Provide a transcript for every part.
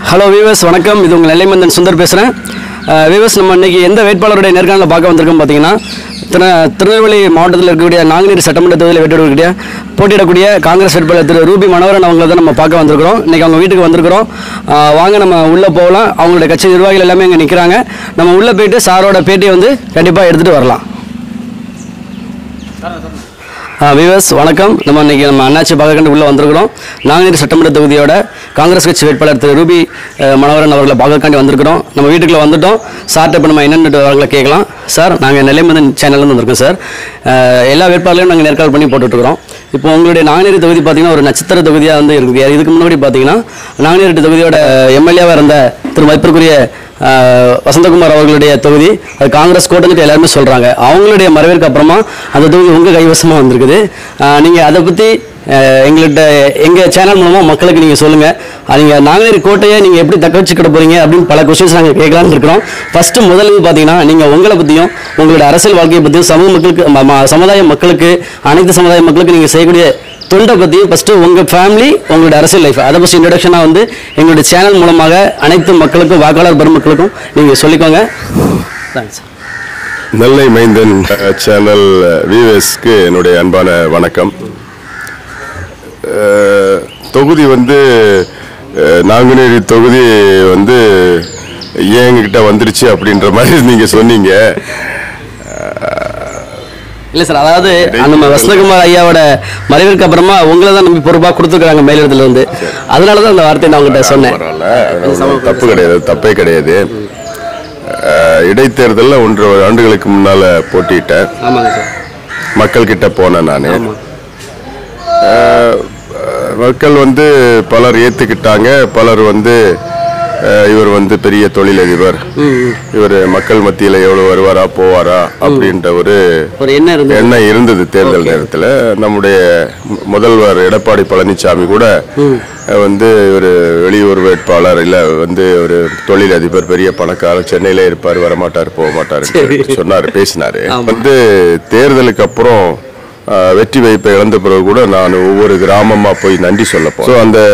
Hello viewers வணக்கம் இது உங்கள் நெல்லைமந்தன் சுந்தர் பேசுகிறேன் வீவர்ஸ் நம்ம இன்னைக்கு எந்த வேட்பாளருடைய நேர்காணலில் பார்க்க வந்திருக்கோம் பார்த்தீங்கன்னா திரு திருநெல்வேலி மாவட்டத்தில் இருக்கக்கூடிய நாங்குநேரி சட்டமன்ற தொகுதியில் வெற்றிடக்கூடிய போட்டியிடக்கூடிய காங்கிரஸ் வேட்பாளர் திரு ரூபி மனோகரன் அவங்கள தான் நம்ம பார்க்க வந்திருக்கிறோம் இன்றைக்கி அவங்க வீட்டுக்கு வந்திருக்கிறோம் அஹ், வாங்க நம்ம உள்ளே போகலாம் அவங்களுடைய கட்சி நிர்வாகிகள் எல்லாமே இங்கே நிற்கிறாங்க நம்ம உள்ளே போயிட்டு சாரோட பேட்டியை வந்து கண்டிப்பாக எடுத்துகிட்டு வரலாம் விவஸ் வணக்கம் நம்ம இன்னைக்கு நம்ம அண்ணாச்சி பாகக்கண்டு உள்ளே வந்திருக்கிறோம் நாங்குநேரி சட்டமன்ற தொகுதியோட காங்கிரஸ் கட்சி வேட்பாளர் திரு ரூபி அஹ், மனோகரன் அவர்களை பார்க்கக்காண்டி வந்திருக்கிறோம் நம்ம வீட்டுக்குள்ள வந்துட்டோம் சார்ட்ட இப்போ நம்ம என்னென்ன அவர்களை கேட்கலாம் சார் நாங்கள் நெல்லைமந்தன் சேனல்லேருந்து வந்திருக்கோம் சார் அஹ், எல்லா வேட்பாளர்களையும் நாங்கள் நேர்காணல் பண்ணி போட்டுட்ருக்கிறோம் இப்போ உங்களுடைய நாங்குநேரி தொகுதி பார்த்தீங்கன்னா ஒரு நட்சத்திர தொகுதியாக வந்து இருக்குது இதுக்கு முன்னாடி பார்த்தீங்கன்னா நாங்குநேரி தொகுதியோட எம்எல்ஏவாக இருந்த திரு மதிப்பிற்குரிய ஆஹ் வசந்தகுமார் அவர்களுடைய தொகுதி அது காங்கிரஸ் கோட்டைன்னு எல்லாருமே சொல்கிறாங்க அவங்களுடைய மறைவிற்கு அப்புறமா அந்த தொகுதி உங்கள் கைவசமாக வந்திருக்குது நீங்கள் அதை பற்றி எங்கள்கிட்ட எங்கள் சேனல் மூலமாக மக்களுக்கு நீங்கள் சொல்லுங்கள் நீங்கள் நாங்குநேரி கோட்டையை நீங்கள் எப்படி தக்க வச்சுக்கிட போகிறீங்க அப்படின்னு பல கொஸ்டின்ஸ் நாங்கள் கேட்கலான்னு இருக்கிறோம் ஃபஸ்ட்டு முதல்ல பார்த்தீங்கன்னா நீங்கள் உங்களை பற்றியும் உங்களுடைய அரசியல் வாழ்க்கையை பற்றியும் சமூக மக்களுக்கு ம- ம- சமுதாய மக்களுக்கு அனைத்து சமுதாய மக்களுக்கு நீங்கள் செய்யக்கூடிய தொண்டை பற்றி ஃபஸ்ட்டு உங்கள் ஃபேமிலி உங்களுடைய அரசியல் லைஃப் அதை ஃபஸ்ட் இன்ட்ரடக்ஷனாக வந்து எங்களுடைய சேனல் மூலமாக அனைத்து மக்களுக்கும் வாக்காளர் பெருமக்களுக்கும் நீங்கள் சொல்லிக்கோங்க தேங்க்ஸ் நெல்லை மைந்தன் அஹ், சேனல் வியூவர்ஸ்க்கு என்னுடைய அன்பான வணக்கம் அஹ், தொகுதி வந்து அஹ், நாங்குநேரி தொகுதி வந்து ஏன் எங்ககிட்ட வந்துருச்சு அப்படின்ற மாதிரி நீங்க சொன்னீங்க இல்லை சார் அதாவது நம்ம வசந்தகுமார் ஐயாவோட மறைவிற்கு அப்புறமா உங்களை தான் நம்பி பொறுப்பாக கொடுத்துருக்காங்க மேலிடத்துல இருந்து அதனால தான் அந்த வார்த்தையை நான் உங்கள்கிட்ட சொன்னேன் பரவாயில்ல அது ஒண்ணும் தப்பு கிடையாது தப்பே கிடையாது அஹ், இடைத்தேர்தலில் ஒன்று ஆண்டுகளுக்கு முன்னால போட்டியிட்டேன் ஆமாங்க சார் மக்கள் கிட்ட போனேன் நான் மக்கள் வந்து பலர் ஏத்துக்கிட்டாங்க பலர் வந்து அஹ், இவர் வந்து பெரிய தொழிலதிபர் இவர் மக்கள் மத்தியில் எவ்வளவு வருவாரா போவாரா அப்படின்ற ஒரு ஒரு என்ன இருந்தது எண்ணம் இருந்தது தேர்தல் நேரத்தில் நம்முடைய மு- முதல்வர் எடப்பாடி பழனிசாமி கூட அஹ், வந்து ஒரு வெளியூர் வேட்பாளர் இல்ல வந்து ஒரு தொழிலதிபர் பெரிய பணக்காரர் சென்னையில இருப்பார் வரமாட்டார் போக மாட்டார் சொன்னார் பேசினாரு வந்து தேர்தலுக்கு அப்புறம் அஹ், வெற்றி வாய்ப்பை இழந்த பிறகு கூட நான் ஒவ்வொரு கிராமமா போய் நன்றி சொல்ல போனேன் ஸோ அந்த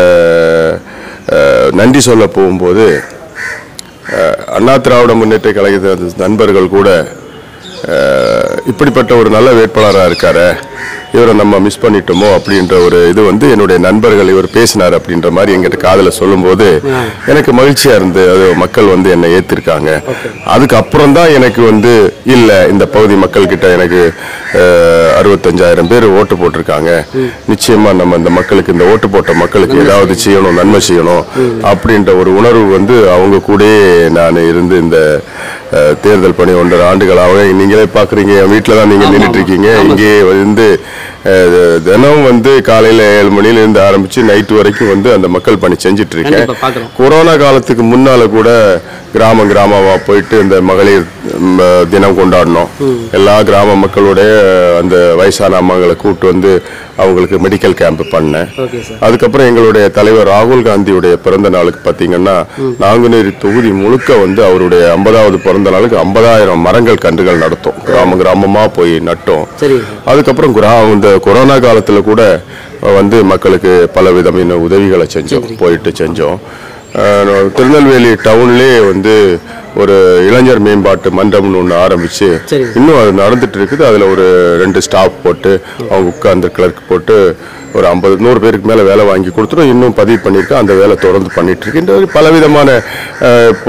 அஹ், நன்றி சொல்ல போகும்போது அஹ், அண்ணா திராவிட முன்னேற்ற கழகத்தின் நண்பர்கள் கூட அஹ், இப்படிப்பட்ட ஒரு நல்ல வேட்பாளராக இருக்காரு இவரை நம்ம மிஸ் பண்ணிட்டோமோ அப்படின்ற ஒரு இது வந்து என்னுடைய நண்பர்கள் இவர் பேசினார் அப்படின்ற மாதிரி எங்கிட்ட காதுல சொல்லும்போது எனக்கு மகிழ்ச்சியா இருந்து அது மக்கள் வந்து என்னை ஏத்திருக்காங்க அதுக்கு அப்புறம் தான் எனக்கு வந்து இல்ல இந்த பகுதி மக்கள் கிட்ட எனக்கு அஹ், அறுபத்தஞ்சாயிரம் பேர் ஓட்டு போட்டிருக்காங்க நிச்சயமா நம்ம இந்த மக்களுக்கு இந்த ஓட்டு போட்ட மக்களுக்கு ஏதாவது செய்யணும் நன்மை செய்யணும் அப்படின்ற ஒரு உணர்வு வந்து அவங்க கூடயே நான் இருந்து இந்த அஹ், தேர்தல் பணி ஒன்றரை ஆண்டுகளாக நீங்களே பாக்குறீங்க என் வீட்டில் தான் நீங்க நின்றுட்டு இருக்கீங்க இங்கே வந்து அஹ், தினம் வந்து காலையில ஏழு மணில இருந்து ஆரம்பிச்சு நைட்டு வரைக்கும் வந்து அந்த மக்கள் பணி செஞ்சுட்டு இருக்கேன் கண்டிப்பா பார்க்குறோம் கொரோனா காலத்துக்கு முன்னால கூட கிராமம் கிராமமா போயிட்டு இந்த மகளிர் ம், தினம் கொண்டாடினோம் எல்லா கிராம மக்களுடைய அந்த வயசான அம்மாங்களை கூப்பிட்டு வந்து அவங்களுக்கு மெடிக்கல் கேம்ப் பண்ணேன் ஓகே சார் அதுக்கப்புறம் எங்களுடைய தலைவர் ராகுல் காந்தியுடைய பிறந்த நாளுக்கு பார்த்தீங்கன்னா நாங்குநேரி தொகுதி முழுக்க வந்து அவருடைய ஐம்பதாவது பிறந்த நாளுக்கு ஐம்பதாயிரம் மரங்கள் கன்றுகள் நடத்தும் கிராம கிராமமா போய் நட்டோம் சரி அதுக்கப்புறம் கிரா இந்த கொரோனா காலத்துல கூட வந்து மக்களுக்கு பல விதமான உதவிகளை செஞ்சோம் போயிட்டு செஞ்சோம் அஹ் திருநெல்வேலி டவுன்லேயே வந்து ஒரு இளைஞர் மேம்பாட்டு மன்றம்னு ஒன்று ஆரம்பிச்சு சரி. இன்னும் அது நடந்துட்டு இருக்குது அதில் ஒரு ரெண்டு ஸ்டாஃப் போட்டு அவங்க உட்கார்ந்து கிளர்க் போட்டு ஒரு ஐம்பது நூறு பேருக்கு மேலே வேலை வாங்கி கொடுத்துரும் இன்னும் பதிவு பண்ணியிருக்கேன் அந்த வேலை தொடர்ந்து பண்ணிட்டு இருக்கு இந்த மாதிரி பலவிதமான அஹ், இப்போ,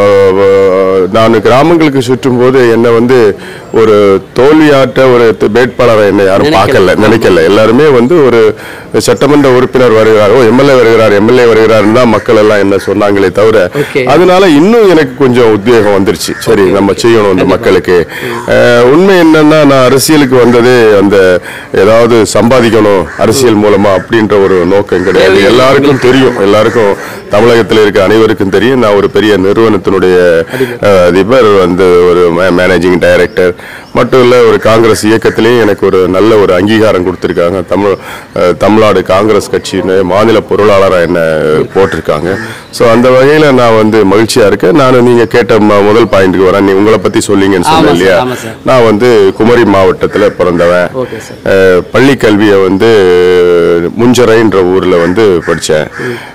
ப- நான் கிராமங்களுக்கு சுற்றும் போது என்னை வந்து ஒரு தோல்வியாட்ட ஒரு த- வேட்பாளரை என்னை யாரும் நினைக்கல. பார்க்கல நினைக்கல எல்லாருமே வந்து ஒரு சட்டமன்ற உறுப்பினர் வருகிறார் ஓ எம்எல்ஏ வருகிறார் எம்எல்ஏ வருகிறாருன்னு தான் மக்கள் எல்லாம் என்ன சொன்னாங்களே தவிர Okay. அதனால இன்னும் எனக்கு கொஞ்சம் உத்வேகம் வந்துருச்சு சரி நம்ம செய்யணும் இந்த மக்களுக்கு அஹ், உண்மை என்னன்னா நான் அரசியலுக்கு வந்ததே அந்த ஏதாவது சம்பாதிக்கணும் அரசியல் மூலமா அப்படின்ற ஒரு நோக்கம் கிடையாது எல்லாருக்கும் தெரியும் எல்லாருக்கும் தமிழகத்தில் இருக்க அனைவருக்கும் தெரியும் நான் ஒரு பெரிய நிறுவனத்தினுடைய அஹ், அதிபர் வந்து ஒரு மேனேஜிங் டைரக்டர் மட்டும் இல்ல ஒரு காங்கிரஸ் இயக்கத்திலேயும் எனக்கு ஒரு நல்ல ஒரு அங்கீகாரம் கொடுத்திருக்காங்க தமிழ் அஹ், தமிழ்நாடு காங்கிரஸ் கட்சியின் மாநில பொருளாளராக என்ன போட்டிருக்காங்க ஸோ அந்த வகையில நான் வந்து மகிழ்ச்சியா இருக்கேன் நான் நீங்க கேட்ட ம- முதல் பாயிண்ட்க்கு வரேன் நீ உங்களை பத்தி சொல்லிங்கன்னு ஆமா சொன்னேன் சார், இல்லையா ஆமா சார். நான் வந்து குமரி மாவட்டத்துல பிறந்தவன் ஓகே சார் அஹ், பள்ளி கல்வியை வந்து முஞ்சரைன்ற ஊர்ல வந்து படித்தேன்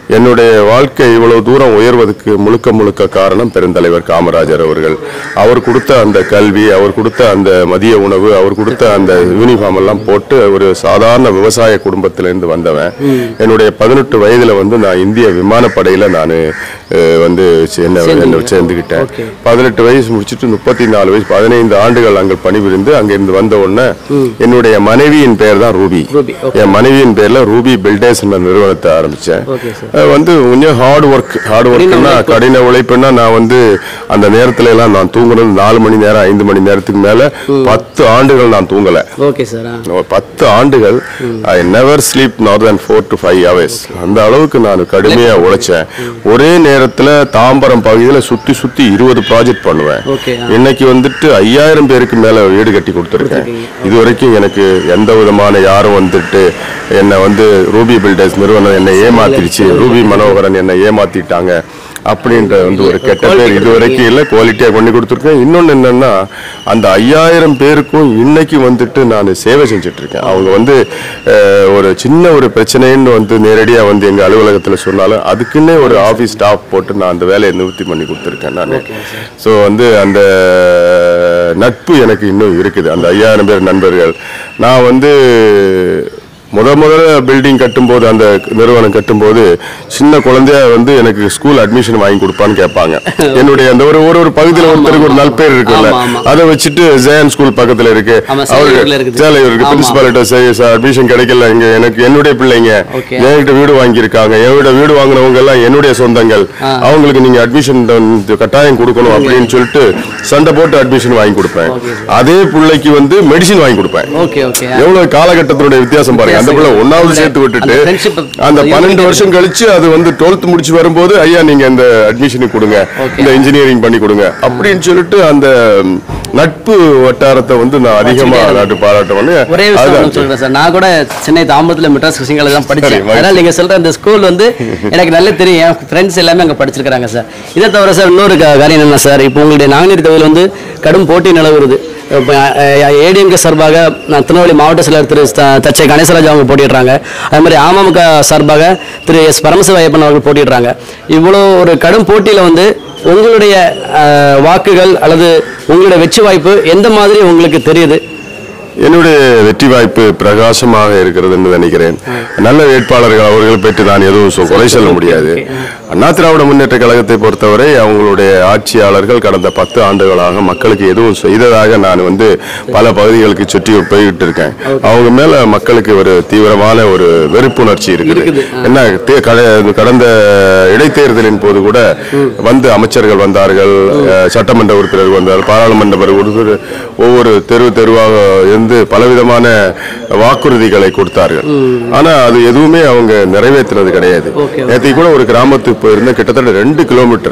என்னுடைய வாழ்க்கை இவ்வளவு தூரம் உயர்வதற்கு முழுக்க முழுக்க காரணம் பெருந்தலைவர் காமராஜர் அவர்கள் அவர் கொடுத்த அந்த கல்வி அவர் கொடுத்த அந்த மதிய உணவு அவர் கொடுத்த அந்த யூனிஃபார்ம் எல்லாம் போட்டு ஒரு சாதாரண விவசாய குடும்பத்திலிருந்து வந்தவன் என்னுடைய பதினெட்டு வயதுல வந்து நான் இந்திய விமானப்படையில நான் வந்து என்ன என்ன சேர்ந்துக்கிட்டேன் பதினெட்டு வயசு முடிச்சுட்டு முப்பத்தி நாலு வயசு பதினைந்து ஆண்டுகள் அங்கே பணிபுரிந்து அங்கிருந்து வந்த உடனே என்னுடைய மனைவியின் பெயர் தான் ரூபி ரூபி, என் மனைவியின் பேர்ல ரூபி பில்டர்ஸ் நிறுவனத்தை ஆரம்பிச்சேன் ஓகே சார் அஹ் வந்து கொஞ்சம் ஹார்ட் ஒர்க் ஹார்ட் ஒர்க்னா கடின உழைப்புன்னா நான் வந்து அந்த நேரத்துல எல்லாம் நான் தூங்குறது நாலு மணி நேரம் ஐந்து மணி நேரத்துக்கு மேல பத்து ஆண்டுகள் நான் தூங்கல ஓகே சார் ஆ பத்து ஆண்டுகள் I never sleep more than four to five hours அந்த அளவுக்கு நான் கடுமையா உழைச்சேன் ஒரே நேரத்துல தாம்பரம் பகுதியில சுத்தி சுத்தி இருபது ப்ராஜெக்ட் பண்ணுவேன் ஓகே இன்னைக்கு வந்துட்டு ஐயாயிரம் பேருக்கு மேல வீடு கட்டி கொடுத்துருக்கேன் இது வரைக்கும் எனக்கு எந்த விதமான யாரும் வந்துட்டு என்னை வந்து ரூபி பில்டர்ஸ் நிறுவனம் என்னை ஏமாத்திருச்சு ரூபி மனோகரன் என்னை ஏமாத்திட்டாங்க அப்படின்ற வந்து ஒரு கெட்ட பேர் இது வரைக்கும் இல்லை குவாலிட்டியாக பண்ணி கொடுத்துருக்கேன் இன்னொன்று என்னன்னா அந்த ஐயாயிரம் பேருக்கும் இன்னைக்கு வந்துட்டு நான் சேவை செஞ்சுட்டு இருக்கேன் அவங்க வந்து அஹ், ஒரு சின்ன ஒரு பிரச்சனைன்னு வந்து நேரடியாக வந்து எங்கள் அலுவலகத்தில் சொன்னாலும் அதுக்குன்னே ஒரு ஆஃபீஸ் ஸ்டாஃப் போட்டு நான் அந்த வேலையை நிவர்த்தி பண்ணி கொடுத்துருக்கேன் நான் ஸோ வந்து அந்த நட்பு எனக்கு இன்னும் இருக்குது அந்த ஐயாயிரம் பேர் நண்பர்கள் நான் வந்து முத முதல்ல பில்டிங் கட்டும்போது அந்த நிறுவனம் கட்டும்போது சின்ன குழந்தைய வந்து எனக்கு ஸ்கூல் அட்மிஷன் வாங்கி கொடுப்பான்னு கேட்பாங்க என்னுடைய அந்த ஒரு ஒரு ஒரு பகுதியில் ஒருத்தருக்கு ஒரு நல்பேர் இருக்குல்ல ஆமா, ஆமா. அதை வச்சுட்டு ஜெயன் ஸ்கூல் பக்கத்துல இருக்கு ஆமா, சேலையூர்ல அவருக்கு இருக்குது. சேலையூருக்கு ஆமா. பிரின்சிபாலிட்ட அட்மிஷன் கிடைக்கல இங்க எனக்கு என்னுடைய பிள்ளைங்க Okay. என்கிட்ட வீடு வாங்கியிருக்காங்க என்கிட்ட வீடு வாங்கினவங்க எல்லாம் என்னுடைய சொந்தங்கள் அவங்களுக்கு நீங்க அட்மிஷன் கட்டாயம் கொடுக்கணும் அப்படின்னு சொல்லிட்டு சண்டை போட்டு அட்மிஷன் வாங்கி கொடுப்பேன் அதே பிள்ளைக்கு வந்து மெடிசின் வாங்கி கொடுப்பேன் ஓகே ஓகே எவ்வளவு காலகட்டத்தினுடைய வித்தியாசம் பாருங்க அந்த பிள்ளை ஒன்னாவது சேர்த்து விட்டுட்டு அந்த friendship அந்த அது பன்னெண்டு unity வருஷம் கழிச்சு அது வந்து டுவெல்த் முடிச்சு வரும்போது ஐயா நீங்க இந்த அட்மிஷனுக்கு கொடுங்க Okay. இந்த இன்ஜினியரிங் பண்ணி கொடுங்க அப்படின்னு சொல்லிட்டு அந்த ம், நட்பு வட்டாரத்தை வந்து நான் அதிகமா நாட்டு பாராட்டுவேன் ஒரே விஷயம் அதுதான் ஒண்ணு சொல்றேன் சார் நான் கூட சென்னை தாம்பரத்துல மெட்ராஸ் கிருஷ்ணகால தான் படிச்சேன் சரி, மகிழ்ச்சி. அதனால நீங்க சொல்ற அந்த ஸ்கூல் வந்து எனக்கு நல்லா தெரியும் என் ஃப்ரெண்ட்ஸ் எல்லாமே அங்க படிச்சிருக்காங்க சார் இதை தவிர சார் இன்னொரு கா- காரியம் என்ன சார் இப்போ உங்களுடைய நாங்குநேரி தொகுதியில் வந்து கடும் போட்டி நிலவுறது இப்போ ஏடிஎம்கே சார்பாக நான் திருநெல்வேலி மாவட்ட செயலர் திரு த- தச்சை கணேசராஜ் அவங்க போட்டிடுறாங்க அதே மாதிரி அமமுக சார்பாக திரு எஸ் பரமசிவ ஐயப்பன் அவர்கள் போட்டிடுறாங்க இவ்வளோ ஒரு கடும் போட்டியில் வந்து உங்களுடைய அஹ், வாக்குகள் அல்லது உங்களுடைய வெற்றி வாய்ப்பு எந்த மாதிரி உங்களுக்கு தெரியுது என்னுடைய வெற்றி வாய்ப்பு பிரகாசமாக இருக்கிறது என்று நினைக்கிறேன் நல்ல வேட்பாளர்கள் அவர்கள் பெற்று நான் எதுவும் சொ- குறை சொல்ல முடியாது அண்ணா திராவிட முன்னேற்ற கழகத்தை பொறுத்தவரை அவங்களுடைய ஆட்சியாளர்கள் கடந்த பத்து ஆண்டுகளாக மக்களுக்கு எதுவும் செய்ததாக நான் வந்து பல பகுதிகளுக்கு சுற்றி போய்கிட்டு இருக்கேன் அவங்க மேல மக்களுக்கு ஒரு தீவிரமான ஒரு வெறுப்புணர்ச்சி இருக்குது இருக்குது. என்ன தே- கட- கடந்த இடைத்தேர்தலின் போது கூட வந்து அமைச்சர்கள் வந்தார்கள் அஹ், சட்டமன்ற உறுப்பினர் வந்தார் பாராளுமன்ற உறுப்பினர் ஒவ்வொரு தெரு தெருவாக இருந்து பலவிதமான வாக்குறுதிகளை கொடுத்தார்கள் ஆனா அது எதுவுமே அவங்க நிறைவேற்றினது கிடையாது Okay, நேற்று கூட ஒரு கிராமத்துக்கு போயிருந்த கிட்டத்தட்ட ரெண்டு கிலோமீட்டர்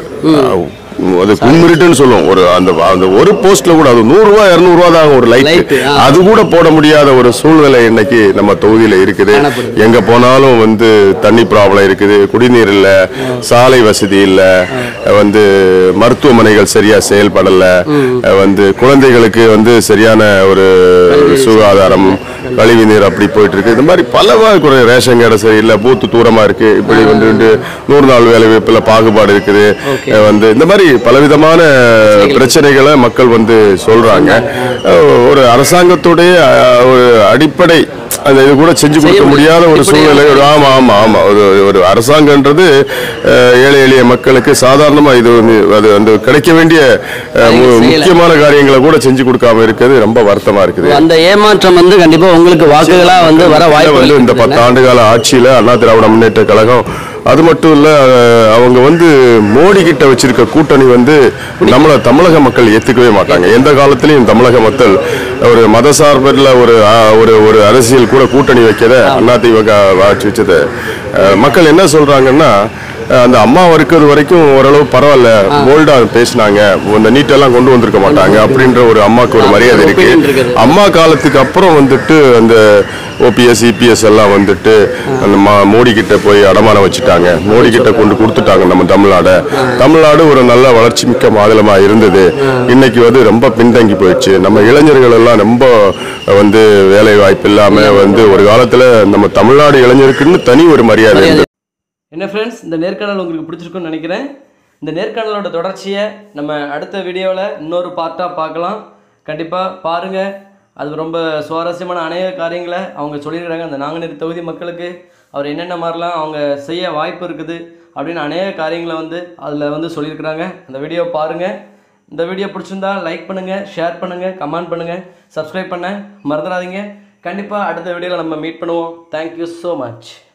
அது கும்மிருட்டுன்னு சொல்லுவோம் ஒரு அந்த அந்த ஒரு போஸ்ட்ல கூட அது நூறு ரூபாய் இருநூறு ரூபாய் தான் ஒரு லைட் Light, ஆ. அது கூட போட முடியாத ஒரு சூழ்நிலை இன்னைக்கு நம்ம தொகுதியில இருக்குது காணப்படுது. எங்க போனாலும் வந்து தண்ணி ப்ராப்ளம் இருக்குது குடிநீர் இல்ல சாலை வசதி இல்ல வந்து மருத்துவமனைகள் சரியா செயல்படல வந்து குழந்தைகளுக்கு வந்து சரியான ஒரு சுகாதாரம் கழிவு நீர் அப்படி போயிட்டு இருக்கு இந்த மாதிரி பல வகை குறை ரேஷன் கடை சரியில்லை பூத்து தூரமா இருக்கு இப்படி வந்து வந்து நூறு நாள் வேலை வாய்ப்புல பாகுபாடு இருக்குது அஹ் வந்து இந்த மாதிரி பலவிதமான பிரச்சனைகளை மக்கள் வந்து சொல்றாங்க அஹ் ஒரு அரசாங்கத்துடைய அஹ், ஒரு அடிப்படை அந்த இது கூட செஞ்சு கொடுக்க முடியாத ஒரு சூழ்நிலை ஒரு ஆமா ஆமா ஆமா ஒரு ஒரு அரசாங்கன்றது அஹ், ஏழை எளிய மக்களுக்கு சாதாரணமா இது வந்து அது வந்து கிடைக்க வேண்டிய அஹ், மு- செய்யல. முக்கியமான காரியங்களை கூட செஞ்சு கொடுக்காம இருக்கிறது ரொம்ப வருத்தமா இருக்குது அந்த ஏமாற்றம் வந்து கண்டிப்பா உங்களுக்கு வாக்குகளா வந்து வர இதுல வாய்ப்பு வந்து இந்த பத்து ஆண்டு கால ஆட்சியில அண்ணா திராவிட முன்னேற்ற கழகம் அது மட்டும் இல்ல அஹ், அவங்க வந்து மோடி கிட்ட வச்சிருக்க கூட்டணி வந்து நம்மள தமிழக மக்கள் ஏத்துக்கவே மாட்டாங்க எந்த காலத்திலையும் தமிழக மக்கள் ஒரு மதசார்பில் ஒரு அஹ், ஒரு ஒரு அரசியல் கூட கூட்டணி வைக்கத அதிமுக ஆட்சி வச்சது அஹ், மக்கள் என்ன சொல்றாங்கன்னா அஹ், அந்த அம்மா இருக்கிறது வரைக்கும் ஓரளவு பரவாயில்ல போல்டா பேசினாங்க இந்த நீட்டெல்லாம் கொண்டு வந்திருக்க மாட்டாங்க அப்படின்ற ஒரு அம்மாக்கு ஒரு மரியாதை opinion இருக்கு இருக்குது. அம்மா காலத்துக்கு அப்புறம் வந்துட்டு அந்த ஓபிஎஸ் இபிஎஸ் எல்லாம் வந்துட்டு அந்த மா- மோடி கிட்ட போய் அடமானம் வச்சுட்டாங்க மோடி கிட்ட கொண்டு கொடுத்துட்டாங்க நம்ம தமிழ்நாட தமிழ்நாடு ஒரு நல்ல வளர்ச்சி மிக்க மாநிலமா இருந்தது இன்னைக்கு வந்து ரொம்ப பின்தங்கி போயிடுச்சு நம்ம இளைஞர்கள் எல்லாம் ரொம்ப வந்து வேலை வாய்ப்பு இல்லாம வந்து ஒரு காலத்துல நம்ம தமிழ்நாடு இளைஞருக்குன்னு தனி ஒரு மரியாதை இருந்தது என்ன ஃப்ரெண்ட்ஸ் இந்த நேர்காணல் உங்களுக்கு பிடிச்சிருக்குன்னு நினைக்கிறேன் இந்த நேர்காணலோட தொடர்ச்சியை நம்ம அடுத்த வீடியோவில் இன்னொரு பார்ட்டாக பார்க்கலாம் கண்டிப்பாக பாருங்கள் அது ரொம்ப சுவாரஸ்யமான அநேக காரியங்களை அவங்க சொல்லியிருக்கிறாங்க அந்த நாங்குநேரி தொகுதி மக்களுக்கு அவர் என்னென்ன மாதிரிலாம் அவங்க செய்ய வாய்ப்பு இருக்குது அப்படின்னு அநேக காரியங்களை வந்து அதில் வந்து சொல்லியிருக்கிறாங்க அந்த வீடியோ பாருங்கள் இந்த வீடியோ பிடிச்சிருந்தா லைக் பண்ணுங்கள் ஷேர் பண்ணுங்கள் கமெண்ட் பண்ணுங்கள் சப்ஸ்கிரைப் பண்ண மறந்துடாதீங்க கண்டிப்பாக அடுத்த வீடியோவில் நம்ம மீட் பண்ணுவோம் தேங்க்யூ ஸோ மச்